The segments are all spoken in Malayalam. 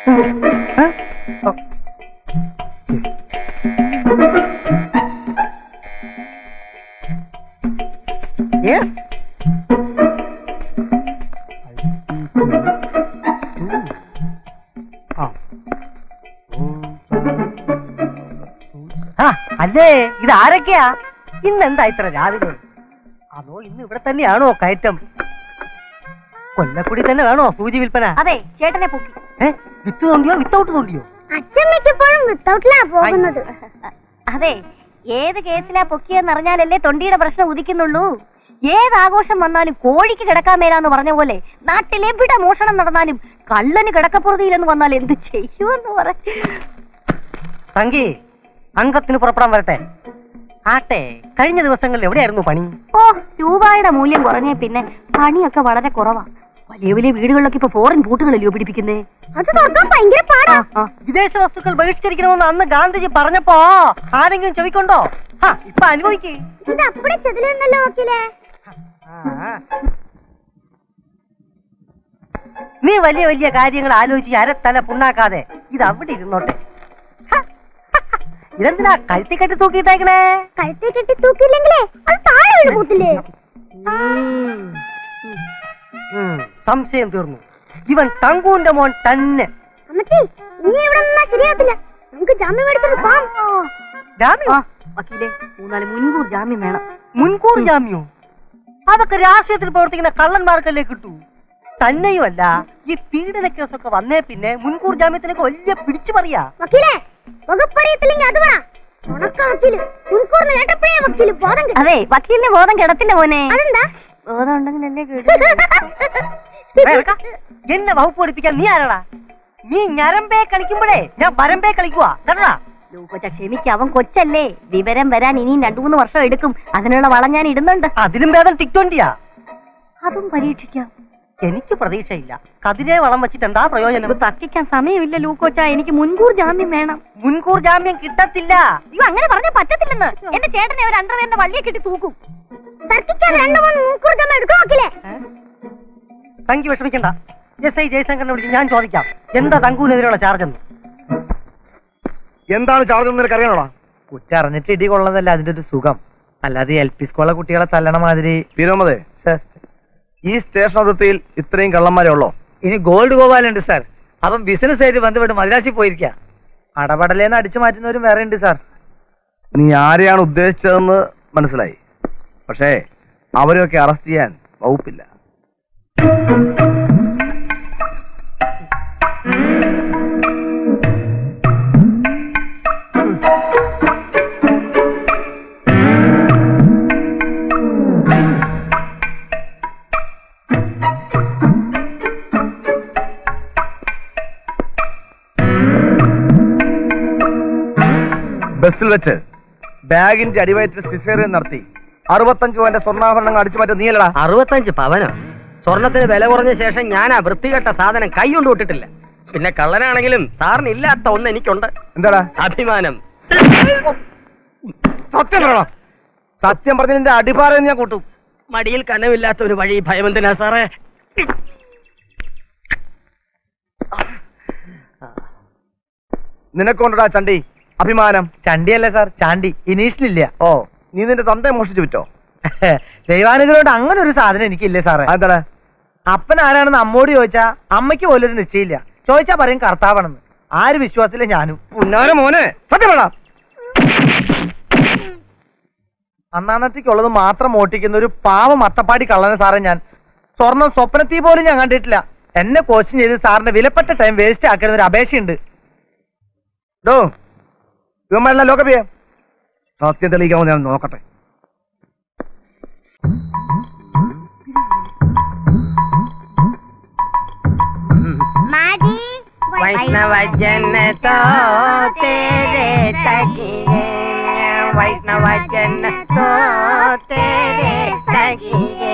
Yes. ആ അല്ലേ ഇത് ആരൊക്കെയാ ഇന്നെന്താ ഇത്ര രാവിലെ അതോ ഇന്ന് ഇവിടെ തന്നെയാണോ കയറ്റം കൊല്ലക്കുടി തന്നെ വേണോ സൂചി വിൽപ്പന അതെ ചേട്ടനെ പൊക്കി ഏ വിത്ത് തോണ്ടിയോ വിത്തൗട്ട് തോണ്ടിയോ അച്ഛൻ മിക്കപ്പോഴും വിത്തൗട്ടിലാ പോകുന്നത് അതെ ഏത് കേസിലാ പൊക്കിയെന്ന് അറിഞ്ഞാലല്ലേ തൊണ്ടിയുടെ പ്രശ്നം ഉദിക്കുന്നുള്ളൂ ഏത് ആഘോഷം വന്നാലും കോഴിക്ക് കിടക്കാൻ മേലാന്ന് പറഞ്ഞ പോലെ നാട്ടിൽ എവിടെ മോഷണം നടന്നാലും കള്ളന് കിടക്കപ്പുറതിയിലെന്ന് വന്നാൽ എന്ത് ചെയ്യുമെന്ന് പറ തങ്കി അംഗത്തിന് പുറപ്പെടാൻ വരട്ടെ ആട്ടെ കഴിഞ്ഞ ദിവസങ്ങളിൽ എവിടെയായിരുന്നു പണി ഓ രൂപയുടെ മൂല്യം കുറഞ്ഞേ പിന്നെ പണിയൊക്കെ വളരെ കുറവാ വലിയ വലിയ വീടുകളിലൊക്കെ ഇപ്പൊ ഫോറിൻ പൂട്ടുകളല്ലയോ പിടിപ്പിക്കുന്നേ അത് ഭയങ്കര പാടാ വിദേശ വസ്തുക്കൾ ബഹിഷ്കരിക്കണമെന്ന് അന്ന് ഗാന്ധിജി പറഞ്ഞപ്പോ ആരെങ്കിലും ചെവിക്കൊണ്ടോ ആ ഇപ്പൊ അനുഭവിക്കേ ഇത് അപ്പടെ ചെതിലെന്നല്ലോ വക്കീലേ നീ വലിയ വലിയ കാര്യങ്ങൾ ആലോചിച്ച് അരത്തല പുണ്ണാക്കാതെ ഇത് അവിടെ ഇരുന്നോട്ടെ ഹ, ഹ, ഹ. ഇതെന്തിനാ കഴുത്തി കെട്ടി തൂക്കിയിട്ടേക്കണേ കഴുത്തെ കെട്ടി തൂക്കിയില്ലെങ്കിലേ അത് താഴെ വീണ് പോത്തില്ലേ ഉം, സംശയം തീർന്നു ഇവൻ തങ്കൂന്റെ മോൻ തന്നെ അമ്മച്ചി ഇനി ഇവിടെ നിന്നാ ശരിയാകത്തില്ല നമുക്ക് ജാമ്യം എടുത്തിട്ട് പോവാം ജാമ്യം വക്കീലെ മൂന്നാല് മുൻകൂർ ജാമ്യം വേണം മുൻകൂർ ജാമ്യോ അതൊക്കെ രാഷ്ട്രീയത്തിൽ പ്രവർത്തിക്കുന്ന കള്ളന്മാർക്കല്ലേ കിട്ടൂ തന്നെയുമല്ല ഈ പീഡന കേസൊക്കെ വന്നേ പിന്നെ മുൻകൂർ ജാമ്യത്തിനൊക്കെ വലിയ പിടിച്ചു പറയാ വക്കീലെ വകുപ്പറിയത്തില്ലെങ്കിൽ അത് പറ ഉണക്ക വക്കീല് മുൻകൂർന്ന് കേട്ടപ്പോഴേ വക്കീല് ബോധം അതെ വക്കീലിന് ബോധം കിടത്തില്ല മോനെ അതെന്താ ബോധം ഉണ്ടെങ്കിലല്ലേ ഏ, എടുക്ക. എന്നെ വകുപ്പ് പഠിപ്പിക്കാൻ നീ ആരാടാ നീ ഞരമ്പേ കളിക്കുമ്പോഴേ ഞാൻ വരമ്പേ കളിക്കുവാ കേട്ടാ ലൂക്കോച്ച ക്ഷമിക്ക അവൻ കൊച്ചല്ലേ വിവരം വരാൻ ഇനിയും രണ്ടു മൂന്ന് വർഷം എടുക്കും അതിനുള്ള വളം ഞാൻ ഇടുന്നുണ്ട് അതിലും ഭേദം ടിക്ടോണ്ടിയാ അതും പരീക്ഷിക്കാം എനിക്ക് പ്രതീക്ഷയില്ല കതിരെ വളം വെച്ചിട്ട് എന്താ പ്രയോജനം ഇത് തർക്കിക്കാൻ സമയമില്ല ലൂക്കോച്ച എനിക്ക് മുൻകൂർ ജാമ്യം വേണം മുൻകൂർ ജാമ്യം കിട്ടത്തില്ല അയ്യോ അങ്ങനെ പറഞ്ഞാൽ പറ്റത്തില്ലെന്ന് എന്റെ ചേട്ടനെ അവർ അണ്ടർവേന്റെ വള്ളിയെ കെട്ടി തൂക്കും തർക്കിക്കാൻ രണ്ടു മൂന്ന് മുൻകൂർ ജാമ്യം എടുക്കും വക്കീലെ തങ്കി വിഷമിക്കണ്ട എസ് ഐ ജയശങ്കറിനെ വിളിച്ച് ഞാൻ ചോദിക്കാം എന്താ തങ്കൂനെതിരെയുള്ള ചാർജ് എന്ന് എന്താണ് ചാർജ് എന്ന് നിനക്ക് അറിയണോടാ കുറ്ററിഞ്ഞിട്ട് ഇടി കൊള്ളതല്ല അതിന്റെ ഒരു സുഖം അല്ലാതെ എൽ പി സ്കൂളിലെ കുട്ടികളെ തല്ലണ മാതിരി വിരോമതേ സർ, ഈ സ്റ്റേഷൻ അതിർത്തിയിൽ ഇത്രയും കള്ളന്മാരെ ഉള്ളോ ഇനി ഗോൾഡ് ഗോപാലുണ്ട് സാർ അവൻ ബിസിനസ് ആയിട്ട് ബന്ധപ്പെട്ട് മദ്രാസിൽ പോയിരിക്കുക അടപടലേന്ന് അടിച്ചു മാറ്റുന്നവരും വേറെ ഉണ്ട് സാർ നീ ആരെയാണ് ഉദ്ദേശിച്ചതെന്ന് മനസ്സിലായി പക്ഷേ അവരെയൊക്കെ അറസ്റ്റ് ചെയ്യാൻ വകുപ്പില്ല ബസ്സിൽ വെച്ച് ബാഗിന്റെ അടിവയറ്റിൽ സിസേറിയൻ നടത്തി അറുപത്തഞ്ച് പവന്റെ സ്വർണ്ണാഭരണങ്ങൾ അടിച്ചു മാറ്റം നീലടാ അറുപത്തഞ്ച് പവനോ സ്വർണത്തിന് വില കുറഞ്ഞ ശേഷം ഞാൻ ആ വൃത്തികെട്ട സാധനം കൈ കൊണ്ട് വിട്ടിട്ടില്ല പിന്നെ കള്ളനാണെങ്കിലും സാറിന് ഇല്ലാത്ത ഒന്ന് എനിക്കുണ്ട് എന്താടാ അഭിമാനം സത്യം പറയണം സത്യം പറഞ്ഞ നിന്റെ അടിപാറ ഞാൻ കൂട്ടും മടിയിൽ കനവില്ലാത്ത ഒരു വഴി ഭയമെന്തിനാ സാറേ നിനക്കൊണ്ടടാ ചണ്ടി അഭിമാനം ചണ്ടിയല്ല സാർ ചാണ്ടി ഇനീഷ്യലില്ല ഓ നീ നിന്റെ തന്തയെ മോഷിച്ചു വിറ്റോ ദൈവാനുഗ്രഹോട് അങ്ങനെ ഒരു സാധനം എനിക്കില്ലേ സാറേ അതെന്താടാ അപ്പൻ ആരാണെന്ന് അമ്മോട് ചോദിച്ചാ അമ്മയ്ക്ക് പോലും ഒരു നിശ്ചയില്ല ചോദിച്ചാ പറയും കർത്താവാണെന്ന് ആര് വിശ്വാസത്തില്ല ഞാനും ഉന്നാര മോനെ സത്യം പറ അന്നാന്നത്തേക്കുള്ളത് മാത്രം ഓട്ടിക്കുന്ന ഒരു പാവം അട്ടപ്പാടി കള്ളനെ സാറേ ഞാൻ സ്വർണം സ്വപ്നത്തിൽ പോലും ഞാൻ കണ്ടിട്ടില്ല എന്നെ കോച്ചിങ് ചെയ്ത് സാറിന്റെ വിലപ്പെട്ട ടൈം വേസ്റ്റ് ആക്കുന്ന ഒരു അപേക്ഷയുണ്ട് ഡോ ഇവന്മാരെല്ലാം ലോക്കപ്പ് ചെയ്യാം സത്യം തെളിയിക്കാമോ ഞാൻ നോക്കട്ടെ वैष्णव जन तो तेरे तकिए वैष्णव जन तो तेरे तकिए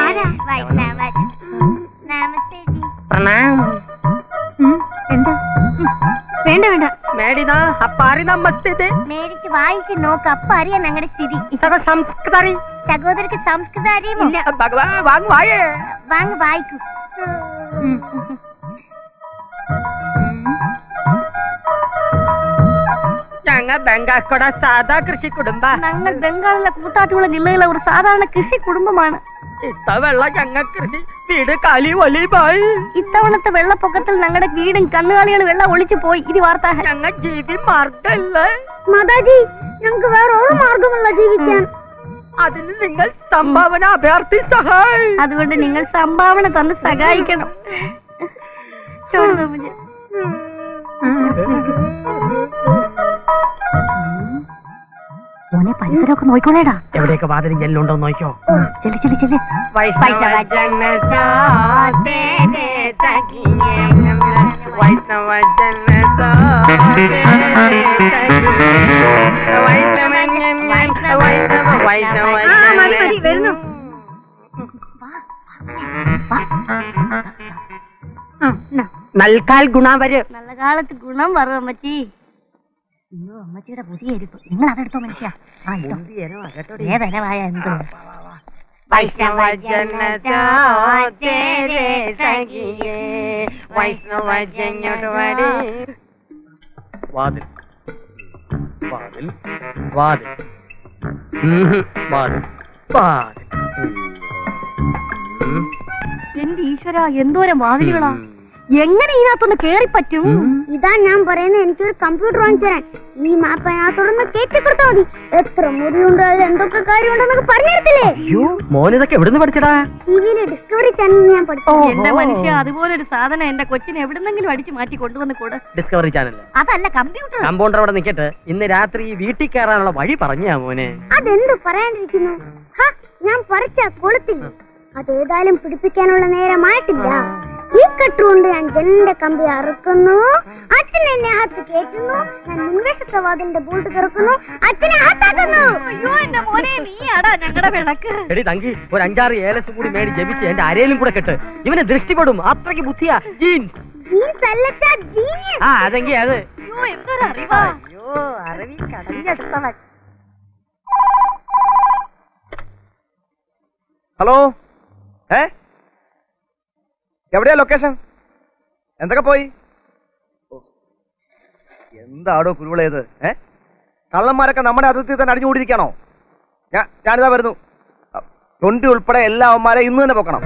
प्रणाम എന്താ വേണ്ട വേണ്ട മേടിതാ അപ്പാരി നമസ്തേ മേടിച്ച് വായിച്ച് നോക്ക് അപ്പൊ അറിയാം ഞങ്ങളുടെ സ്ഥിതി സംസ്കൃതി സഹോദരക്ക് സംസ്കൃതം അറിയുമോ ഭഗവാൻ വാങ് വായേ വാങ്ങ് വായിക്കൂ ഞങ്ങൾ ബംഗാക്കോട സാധാ കൃഷി കുടുംബ ഞങ്ങൾ ബംഗാളിലെ കൂത്താട്ടുകുളം ജില്ലയിലെ ഒരു സാധാരണ കൃഷി കുടുംബമാണ് ഇത്ത വെള്ള ഞങ്ങൾ കൃഷി വീട് കാലി ഒലിവായി ഇത്തവണത്തെ വെള്ളപ്പൊക്കത്തിൽ ഞങ്ങളുടെ വീടും കന്നുകാലികളും വെള്ളം ഒളിച്ചു പോയി ഇത് വാർത്ത ഞങ്ങൾ ജീവി മാർഗല്ലേ മാതാജി ഞങ്ങൾക്ക് വേറെ ഒരു മാർഗമല്ല ജീവിക്കാൻ അതിന് നിങ്ങൾ സംഭാവന അഭ്യർത്ഥി സഹായി അതുകൊണ്ട് നിങ്ങൾ സംഭാവന തന്ന് സഹായിക്കണം ചോദിച്ചോ മുझे. മോനെ പരിസരമൊക്കെ നോക്കിക്കോളേടാ എവിടെയൊക്കെ വാതിലും ജെല്ലുണ്ടോ നോക്കിയോ ചെല്ലി ചെല്ലി ചെല്ലി വരുന്നു നൽകാൽ ഗുണവര് നല്ല കാലത്ത് ഗുണം വരും അമ്മച്ചി അയ്യോ അമ്മച്ചിയുടെ പുതിയ ഇരിപ്പ് നിങ്ങൾ അതെടുത്തോ മനുഷ്യ ആ, ഇട്ടോ. ഏതനമായ എന്തോ വാതിൽ വാതിൽ വാതിൽ ഉം, വാതിൽ വാതിൽ ഉം. എന്റെ ഈശ്വര എന്തോരം വാതിലുകളാ ഉം. എങ്ങനെ ഇതിനകത്തൊന്ന് കേറി പറ്റും ഇതാ ഞാൻ പറയുന്നത് എനിക്കൊരു കമ്പ്യൂട്ടർ വാങ്ങിച്ചു തരാൻ ഈ മാപ്പ് അതിനകത്തോടൊന്ന് കയറ്റിക്കൊടുത്താ മതി എത്ര മുറിയുണ്ട് അതിൽ എന്തൊക്കെ കാര്യമുണ്ടെന്നൊക്കെ പറഞ്ഞിരത്തില്ലേ അയ്യോ മോനിതൊക്കെ എവിടുന്ന് പഠിച്ചടാ ടിവിയിലെ ഡിസ്കവറി ചാനൽ ഞാൻ പഠിച്ചു എന്റെ മനുഷ്യ അതുപോലെ ഒരു സാധനം എന്റെ കൊച്ചിനെ എവിടുന്നെങ്കിലും അടിച്ചു മാറ്റി കൊണ്ടുവന്ന് കൂടെ ഡിസ്കവറി ചാനലിൽ അതല്ല കമ്പ്യൂട്ടർ കമ്പൗണ്ടർ അവിടെ നിൽക്കട്ടെ ഇന്ന് രാത്രി ഈ വീട്ടിൽ കയറാനുള്ള വഴി പറഞ്ഞാ മോനെ അതെന്ത് പറയാണ്ടിരിക്കുന്നു ഹ, ഞാൻ പറിച്ച കൊളുത്തില്ല അതേതായാലും പിടിപ്പിക്കാനുള്ള നേരമായിട്ടില്ല ഈ കട്ടുകൊണ്ട് ഞാൻ ജനലിന്റെ കമ്പി അറുക്കുന്നു അച്ഛൻ എന്നെ അകത്ത് കയറ്റുന്നു ഞാൻ മുൻവശത്തെ വാതിലിന്റെ ബോൾട്ട് തുറക്കുന്നു അച്ഛനെ അകത്താക്കുന്നു അയ്യോ എന്റെ മോനെ നീ ആടാ ഞങ്ങളുടെ വിളക്ക് എടി തങ്കി ഒരു അഞ്ചാറ് ഏലസ് കൂടി മേടി ജപിച്ച് എന്റെ അരയിലും കൂടെ കെട്ട് ഇവന് ദൃഷ്ടിപ്പെടും അത്രയ്ക്ക് ബുദ്ധിയാ ജീൻസ് ജീൻസ് അല്ലച്ചാ ജീനിയസ് ആ അതെങ്കി അത് അയ്യോ എന്തൊരു അറിവാ അയ്യോ അറിവി കടലിനടുത്തവൻ ഹലോ ഏ എവിടെയാ ലൊക്കേഷൻ എന്തൊക്കെ പോയി ഓ, എന്താടോ കുരുവിളയത് ഏ കള്ളന്മാരൊക്കെ നമ്മുടെ അതിർത്തി തന്നെ അടിഞ്ഞുകൂടിയിരിക്കണോ ഞാൻ ഞാനിതാ വരുന്നു അ, തൊണ്ടി ഉൾപ്പെടെ എല്ലാ അവന്മാരെ ഇന്ന് തന്നെ പൊക്കണം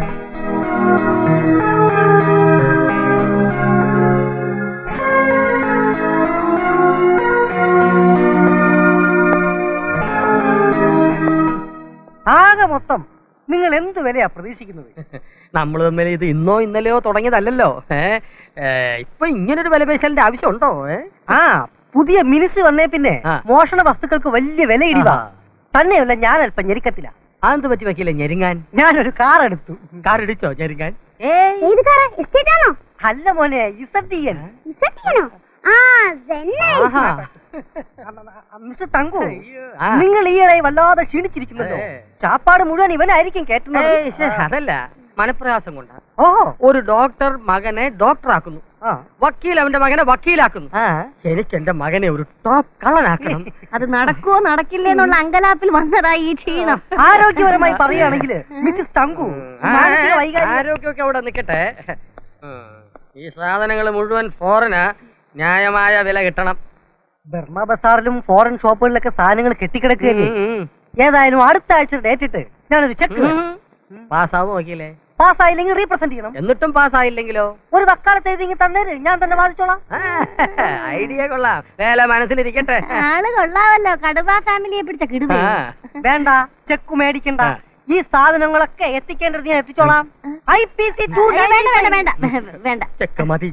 ആകെ മൊത്തം നിങ്ങൾ എന്ത് വിലയാ പ്രതീക്ഷിക്കുന്നത് നമ്മൾ തമ്മിൽ ഇത് ഇന്നോ ഇന്നലെയോ തുടങ്ങിയതല്ലല്ലോ ഏ ഏ, ഇപ്പൊ ഇങ്ങനൊരു വില പേശലിന്റെ ആവശ്യമുണ്ടോ ഏ ആ പുതിയ മിനിസ് വന്നേ പിന്നെ ആ. മോഷണ വസ്തുക്കൾക്ക് വലിയ വില ഇടിവാ തന്നെയല്ല ഞാൻ അല്പം ഞെരുക്കത്തില്ല അതെന്ത് പറ്റി വയ്ക്കില്ല ഞെരുങ്ങാൻ ഞാനൊരു കാർ എടുത്തു കാർ ഇടിച്ചോ ഞെരുങ്ങാൻ ഏയ് ഏത് കാറാ എസ്റ്റേറ്റ് ആണോ അല്ല മോനെ ഇസഡിയൻ ഇസറ്റിയാണോ ആ സെന്നെ ആഹാ. മിസ്റ്റർ തങ്കു ആ. നിങ്ങൾ ഈയിടെ വല്ലാതെ ക്ഷീണിച്ചിരിക്കുന്നല്ലോ ഏ. ചാപ്പാട് മുഴുവൻ ഇവനായിരിക്കും കേട്ടുന്നത് ഏയ്, ശ്ശെ, അതല്ല മനപ്രയാസം കൊണ്ടാ ഓ ഒരു ഡോക്ടർ മകനെ ഡോക്ടറാക്കുന്നു ആ വക്കീൽ അവന്റെ മകനെ വക്കീലാക്കുന്നു ആ എനിക്ക് എന്റെ മകനെ ഒരു ടോപ്പ് കള്ളനാക്കണം അത് നടക്കുവോ നടക്കില്ലേ എന്നുള്ള അങ്കലാപ്പിൽ വന്നതാ ഈ ക്ഷീണം ആരോഗ്യപരമായി പറയുകയാണെങ്കിൽ മിസ്സസ് തങ്കു മാനസിക വൈകാരിക ആരോഗ്യമൊക്കെ അവിടെ നിൽക്കട്ടെ ഉം. ഈ സാധനങ്ങൾ മുഴുവൻ ഫോറിന് ന്യായമായ വില കിട്ടണം ബർമ ബസാറിലും ഫോറിൻ ഷോപ്പുകളിലൊക്കെ സാധനങ്ങൾ കെട്ടിക്കിടക്കുകയല്ലേ ഉം, ഏതായാലും അടുത്ത ആഴ്ച ഡേറ്റ് ഇട്ട് ഞാനൊരു ചെക്ക് ഉം. പാസ്സാവും നോക്കിയില്ലേ പാസ്സായില്ലെങ്കിൽ റീപ്രസെന്റ് ചെയ്യണം എന്നിട്ടും പാസ്സായില്ലെങ്കിലോ ഒരു വക്കാലത്ത് എഴുതി തന്നേര് ഞാൻ തന്നെ വാദിച്ചോളാം ഐഡിയ കൊള്ളാം വേല മനസ്സിലിരിക്കട്ടെ ആള് കൊള്ളാവല്ലോ കടുവ ഫാമിലിയെ പിടിച്ച കിടുവേ ആ. വേണ്ട ചെക്ക് മേടിക്കണ്ട ആ. ഈ സാധനങ്ങളൊക്കെ എത്തിക്കേണ്ടത് ഞാൻ എത്തിച്ചോളാം ഐ പി സി ടു വേണ്ട വേണ്ട വേണ്ട വേണ്ട ചെക്ക മതി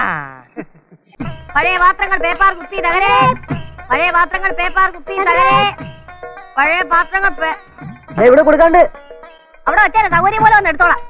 പഴയ പാത്രങ്ങൾ പേപ്പാർ കുത്തി തകരേ പഴയ പാത്രങ്ങൾ പേപ്പാർ കുത്തി തകരേ പഴയ പാത്രങ്ങൾ പേ- ഇവിടെ കൊടുക്കാണ്ട് അവിടെ വെച്ചാൽ സൗകര്യം പോലെ വന്ന് എടുത്തോളാം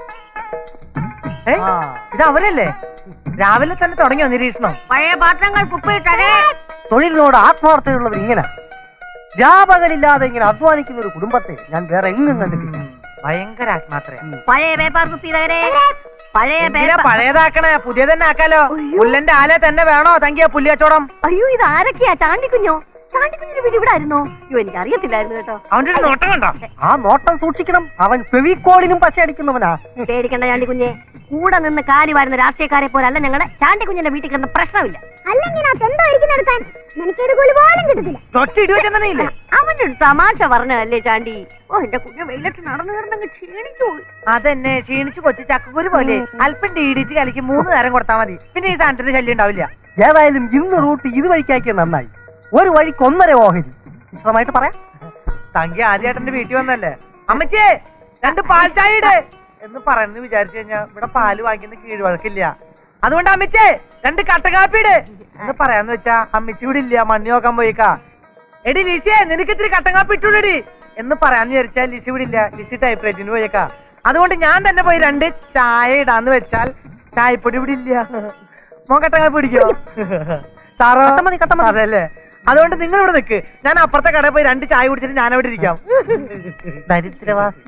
ഇത് അവരല്ലേ രാവിലെ തന്നെ തുടങ്ങിയോ നിരീക്ഷണം പഴയ പാത്രങ്ങൾ കുപ്പിയിട്ടകേ തൊഴിലിനോട് ആത്മാർത്ഥതയുള്ളവർ ഇങ്ങനെ രാപകലില്ലാതെ ഇങ്ങനെ അധ്വാനിക്കുന്ന ഒരു കുടുംബത്തെ ഞാൻ വേറെ എങ്ങും കണ്ടിട്ടില്ല ഭയങ്കര ആത്മാത്രയാ പഴയ പേപ്പാർ കുത്തി തകരേ പഴയ എന്തിനാ പേപ്പർ പഴയതാക്കണേ പുതിയ തന്നെ ആക്കാലോ പുല്ലന്റെ ആലെ തന്നെ വേണോ തങ്കിയ പുല്ല് കച്ചവടം അയ്യോ ഇത് ആരൊക്കെയാ ചാണ്ടിക്കുഞ്ഞോ ചാണ്ടിക്കുഞ്ഞിന്റെ വീട് ഇവിടെ ആയിരുന്നോ അയ്യോ എനിക്ക് അറിയത്തില്ലായിരുന്നു കേട്ടോ അവന്റെ ഒരു നോട്ടം കണ്ടോ ആ നോട്ടം സൂക്ഷിക്കണം അവൻ ഫെവിക്കോളിനും പശ അടിക്കുന്നവനാ പേടിക്കണ്ട ചാണ്ടിക്കുഞ്ഞെ കൂടെ നിന്ന് കാരി വരുന്ന രാഷ്ട്രീയക്കാരെ പോലല്ല ഞങ്ങളെ ചാണ്ടിക്കുഞ്ഞിന്റെ വീട്ടിൽ കിടന്ന പ്രശ്നമില്ല അല്ലെങ്കിൽ ആ തെന്തോ ഇരിക്കുന്നെടുക്കാൻ എനിക്കൊരു കൂലി പോലും കിട്ടത്തില്ല തൊട്ട് ഇടിവെച്ചെന്നീല്ലേ അവന്റെ ഒരു തമാശ പറഞ്ഞതല്ലേ ചാണ്ടി ഓ എന്റെ കുഞ്ഞ് വെയിലത്ത് നടന്നു കിടന്നങ്ങ് ക്ഷീണിച്ചു പോയി അതെന്നെ ക്ഷീണിച്ച് കൊച്ചു ചക്കക്കുരു പോലെ അല്പം ഡീഡിച്ച് കലക്കി മൂന്ന് നേരം കൊടുത്താൽ മതി പിന്നെ ഈ സാധനത്തിന് ശല്യം ഉണ്ടാവില്ല ഏതായാലും ഇന്ന് റൂട്ട് ഇത് വഴിക്കാക്കിയത് നന്നായി ഒരു വഴിക്ക് ഒന്നര ഓഹരി വിശദമായിട്ട് പറയാം തങ്കി ആദ്യമായിട്ട് വീട്ടിൽ വന്നല്ലേ അമ്മച്ചേ രണ്ട് പാൽ ചായ ഇട് എന്ന് പറയുന്നത് വിചാരിച്ചു കഴിഞ്ഞാ ഇവിടെ പാല് വാങ്ങിക്കുന്ന കീഴ്വഴക്കില്ല അതുകൊണ്ട് അമ്മച്ചേ രണ്ട് കട്ട കാപ്പി ഇട് എന്ന് പറയാന്ന് വെച്ചാ അമ്മച്ചി ഇവിടെ ഇല്ല മണ്ണി നോക്കാൻ പോയിക്കാ എടി ലിസിയെ നിനക്ക് ഇത്തിരി കട്ടൻ കാപ്പി ഇട്ടുകൂടി എന്ന് പറയാന്ന് വിചാരിച്ചാ ലിസി ഇവിടെ ഇല്ല ലിസി ടൈപ്പ് റേറ്റിന് പോയേക്കാ അതുകൊണ്ട് ഞാൻ തന്നെ പോയി രണ്ട് ചായ ഇടാന്ന് വെച്ചാൽ ചായപ്പൊടി ഇവിടെ ഇല്ല മോൻ കട്ടൻ കാപ്പി പിടിക്കോ സാറോ കട്ടൻ മതി, കട്ടൻ മതി. അതല്ലേ അതുകൊണ്ട് നിങ്ങൾ ഇവിടെ നിൽക്ക് ഞാൻ അപ്പുറത്തെ കടയിൽ പോയി രണ്ട് ചായ കുടിച്ചിട്ട് ഞാൻ അവിടെ ഇരിക്കാം ദരിദ്രവാസി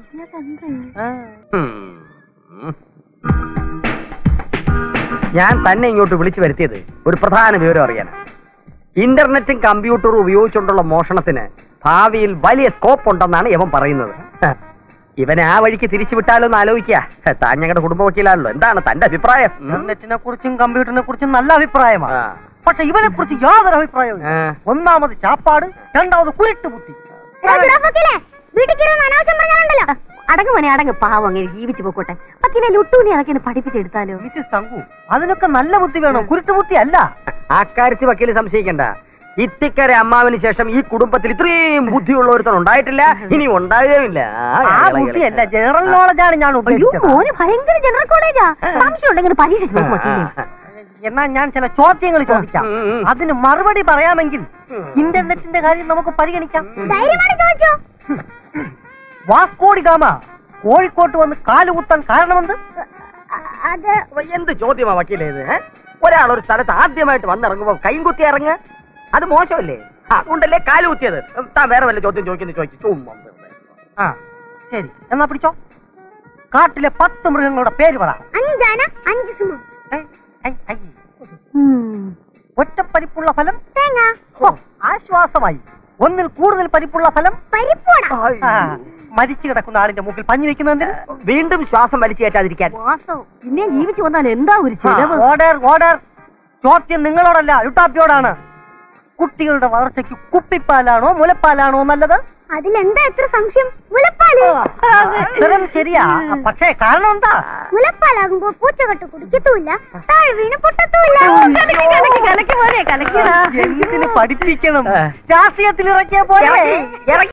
ഞാൻ തന്നെ ഇങ്ങോട്ട് വിളിച്ചു വരുത്തിയത് ഒരു പ്രധാന വിവരം അറിയാൻ ഇന്റർനെറ്റും കമ്പ്യൂട്ടറും ഉപയോഗിച്ചുകൊണ്ടുള്ള മോഷണത്തിന് ഭാവിയിൽ വലിയ സ്കോപ്പ് ഉണ്ടെന്നാണ് ഇവൻ പറയുന്നത് ഹ. ഇവനെ ആ വഴിക്ക് തിരിച്ചു വിട്ടാലോ എന്ന് ആലോചിക്കുക താൻ ഞങ്ങളുടെ കുടുംബ വക്കീലാണല്ലോ എന്താണ് തന്റെ അഭിപ്രായം ഉം? ഇന്റർനെറ്റിനെ കുറിച്ചും കമ്പ്യൂട്ടറിനെ കുറിച്ചും നല്ല അഭിപ്രായമാണ് ആ. പക്ഷെ ഇവനെ കുറിച്ച് യാതൊരു അഭിപ്രായവും ആ. ഒന്നാമത് ചാപ്പാട് രണ്ടാമത് കുരുട്ട് ബുദ്ധി വീട്ടിൽ കയറുന്ന അനാവശ്യം പറഞ്ഞാലുണ്ടല്ലോ അടങ്ങ് മോനെ അടങ്ങ് പാവം അങ്ങനെ ജീവിച്ചു പോക്കോട്ടെ പത്തിലെ ലുട്ടൂനെ അതൊക്കെ ഒന്ന് പഠിപ്പിച്ചെടുത്താലോ മിസ്സിസ് തങ്കു അതിനൊക്കെ നല്ല ബുദ്ധി വേണം കുരുട്ട് ബുദ്ധി അല്ല അക്കാര്യത്തിൽ വക്കീല് സംശയിക്കണ്ട ഇത്തിക്കര അമ്മാവിന് ശേഷം ഈ കുടുംബത്തിൽ ഇത്രയും ബുദ്ധിയുള്ള ഒരുത്തൻ ഉണ്ടായിട്ടില്ല ഇനി ഉണ്ടാകുകയില്ല ആ, ആ ഇളകിളെ. ബുദ്ധിയല്ല ജനറൽ നോളജാണ് ഞാൻ അയ്യോ ഉദ്ദേശിച്ചത് മോന് ഭയങ്കര ജനറൽ കോളേജാ സംശയം ഉണ്ടെങ്കിൽ പരീക്ഷ ആ, ആ, ആ. എന്നാ ഞാൻ ചില ചോദ്യങ്ങൾ ചോദിക്കാം ഉം, ഉം. അതിന് മറുപടി പറയാമെങ്കിൽ ഇന്റർനെറ്റിന്റെ കാര്യം നമുക്ക് പരിഗണിക്കാം ധൈര്യമാണ് ചോദിച്ചോ വാസ്കോടി ഗാമ കോഴിക്കോട്ട് വന്ന് കാലുകുത്താൻ കാരണമെന്ത് അ- അത് അപ്പൊ എന്ത് ചോദ്യമാ വക്കീലേ ഇത് ഏ? ഒരാൾ ഒരു സ്ഥലത്ത് ആദ്യമായിട്ട് വന്നിറങ്ങുമ്പോ കൈയും കുത്തി ഇറങ്ങ് അത് മോശമല്ലേ ആ, അതുകൊണ്ടല്ലേ കാല് കുത്തിയത് താൻ വേറെ വല്ല ചോദ്യം ചോദിക്കുന്നു ചോദിച്ചു ചുമ്മാ വെറുതെ. ആ ശരി എന്നാ പിടിച്ചോ കാട്ടിലെ പത്ത് മൃഗങ്ങളുടെ പേര് പറ അഞ്ചാന അഞ്ച് സുമം ഐ, ഐ, ഐ. ഒറ്റപ്പരിപ്പുള്ള ഫലം തേങ്ങ ഓ, ആശ്വാസമായി ഒന്നിൽ കൂടുതൽ പരിപ്പുള്ള ഫലം പരിപ്പോട ആ, മരിച്ചു കിടക്കുന്ന ആളിന്റെ മൂക്കിൽ പഞ്ഞു വെക്കുന്നതിന് വീണ്ടും ശ്വാസം വലിച്ചു കയറ്റാതിരിക്കാൻ വാസോ പിന്നെയും ജീവിച്ചു വന്നാൽ എന്താ ഒരു ചിലവ് ഓർഡർ ഓർഡർ ചോദ്യം നിങ്ങളോടല്ല യുട്ടാപ്പിയോടാണ് കുട്ടികളുടെ വളർച്ചയ്ക്ക് കുപ്പിപ്പാലാണോ മുലപ്പാലാണോ നല്ലത് അതിലെന്താ എത്ര സംശയം മുലപ്പാല് ഉത്തരം ശരിയാ പക്ഷേ കാരണം എന്താ മുലപ്പാലാകുമ്പോ പൂച്ചകെട്ട് കുടിക്കത്തുമില്ല താഴെ വീണ് പൊട്ടത്തുമില്ല കലക്കി കലക്കി കലക്കി മോനെ കലക്കിയടാ എന്തിന് പഠിപ്പിക്കണം ആ. രാഷ്ട്രീയത്തിൽ ഇറക്കിയ പോലെ ഇറക്കി, ഇറക്കി